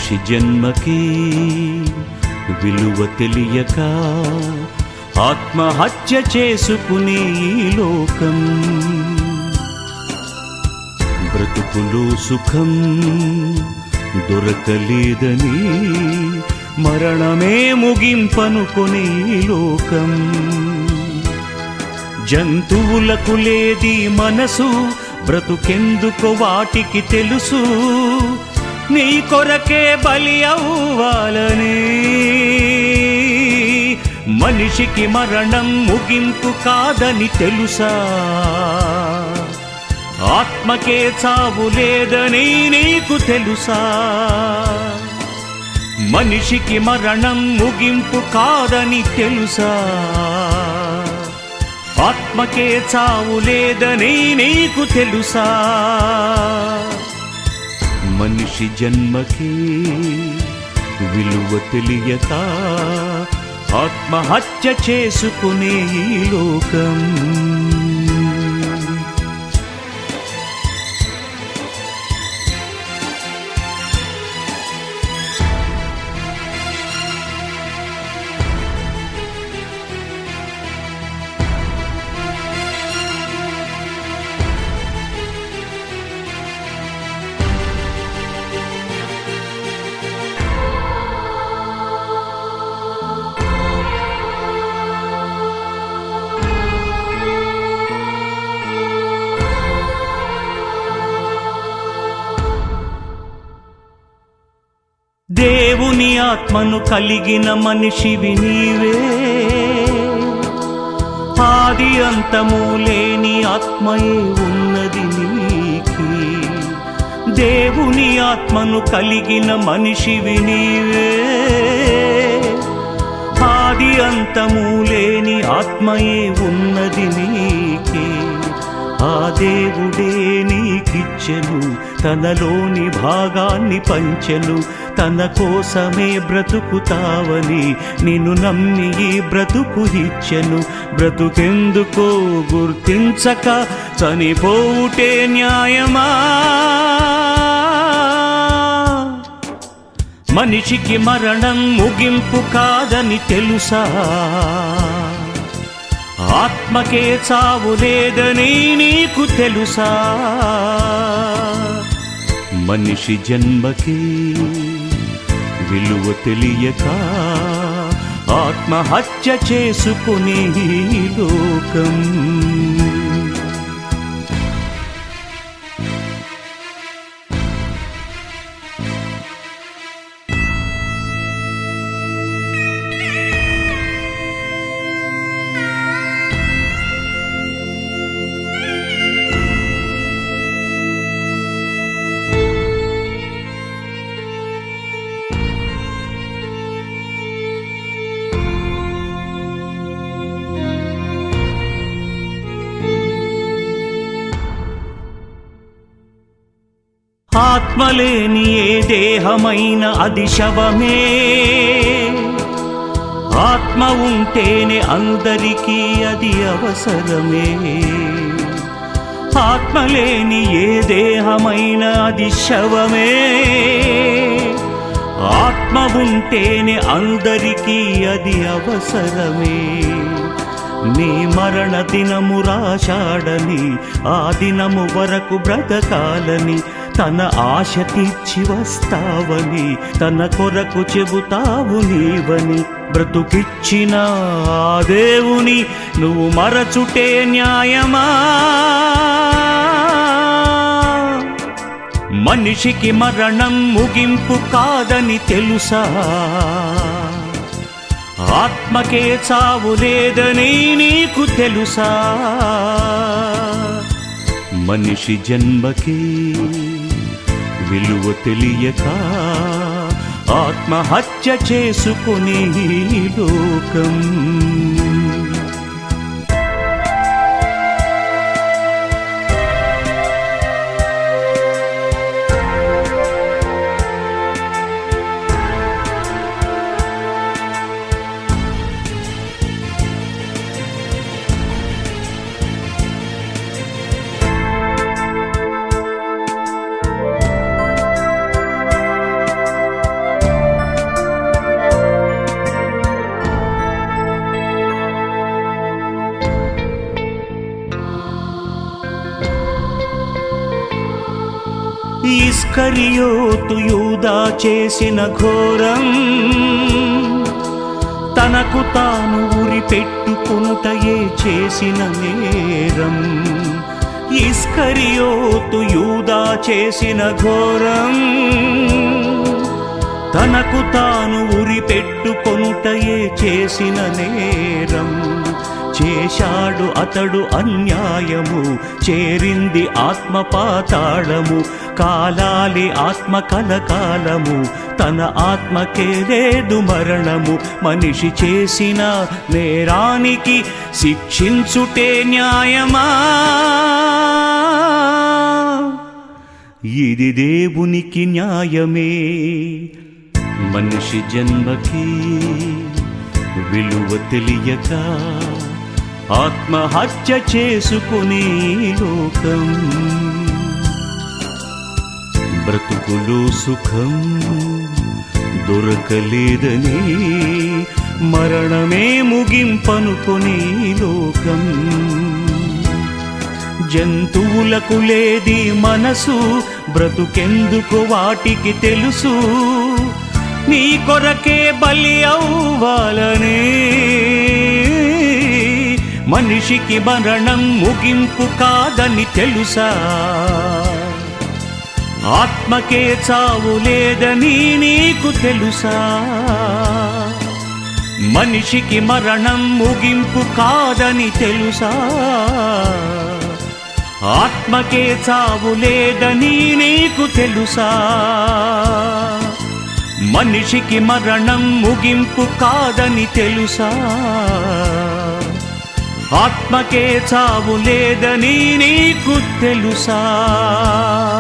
మనిషి జన్మకి విలువ తెలియక ఆత్మహత్య చేసుకునే ఈ లోకం బ్రతుకులో సుఖం దొరకలేదని మరణమే ముగింపనుకొనే ఈ లోకం జంతువులకు లేది మనసు బ్రతుకెందుకు వాటికి తెలుసు నీ కొరకే బలి అవ్వాలని మనిషికి మరణం ముగింపు కాదని తెలుసా ఆత్మకే చావు లేదని నీకు తెలుసా మనిషికి మరణం ముగింపు కాదని తెలుసా ఆత్మకే చావు లేదని నీకు తెలుసా మనిషి జన్మకి విలువ తెలియక ఆత్మహత్య చేసుకునే ఈ లోకం దేవుని ఆత్మను కలిగిన మనిషివి నీవే ఆది అంతము లేని ఆత్మయే ఉన్నది నీకి దేవుని ఆత్మను కలిగిన మనిషివి నీవే ఆది అంతము లేని ఆత్మయే ఉన్నది నీకే ఆ దేవుడే నీకిచ్చెను తనలోని భాగాన్ని పంచెను తన కోసమే బ్రతుకుతావని నిన్ను నమ్మి ఈ బ్రతుకు ఇచ్చెను బ్రతుకెందుకో గుర్తించక చనిపోవుటే న్యాయమా మనిషికి మరణం ముగింపు కాదని తెలుసా ఆత్మకే చావు లేదని నీకు తెలుసా మనిషి జన్మకి విలువ తెలియక ఆత్మహత్య చేసుకునే ఈ లోకం ఆత్మలేని ఏ దేహమైన అది శవమే ఆత్మ ఉంటేనే అందరికీ అది అవసరమే ఆత్మలేని ఏ దేహమైన అది శవమే ఆత్మ ఉంటేనే అందరికీ అది అవసరమే నీ మరణ దినము రాశాడని ఆ దినము వరకు బ్రతకాలని తన ఆశ తీర్చి వస్తావని తన కొరకు చెబుతావు నీవని బ్రతుకిచ్చిన ఆ దేవుని నువ్వు మరచుటే న్యాయమా మనిషికి మరణం ముగింపు కాదని తెలుసా ఆత్మకే చావు లేదని నీకు తెలుసా మనిషి జన్మకి విలువ తెలియక ఆత్మహత్య చేసుకునే ఈ లోకం ఇస్కరియోతు యూదా చేసిన ఘోరం తనకు తాను ఉరి పెట్టుకునుటయే చేసిన నేరం ఇస్కరియోతు యూదా చేసిన ఘోరం తనకు తాను ఉరి పెట్టుకొనుటయే చేసిన నేరం చేశాడు అతడు అన్యాయము చేరింది ఆత్మ పాతాళము కాలాలి ఆత్మ కలకాలము తన ఆత్మకే లేదు మరణము మనిషి చేసిన నేరానికి శిక్షించుటే న్యాయమా ఇది దేవునికి న్యాయమే మనిషి జన్మకి విలువ తెలియక ఆత్మహత్య చేసుకునే లోకం బ్రతుకులో సుఖం దొరకలేదని మరణమే ముగింపనుకొని లోకం జంతువులకు లేది మనసు బ్రతుకెందుకు వాటికి తెలుసు నీ కొరకే బలి అవ్వాలనే మనిషికి మరణం ముగింపు కాదని తెలుసా ఆత్మకే చావు లేదని నీకు తెలుసా మనిషికి మరణం ముగింపు కాదని తెలుసా ఆత్మకే చావు లేదని నీకు తెలుసా మనిషికి మరణం ముగింపు కాదని తెలుసా ఆత్మకే చావు లేదని నీకు తెలుసా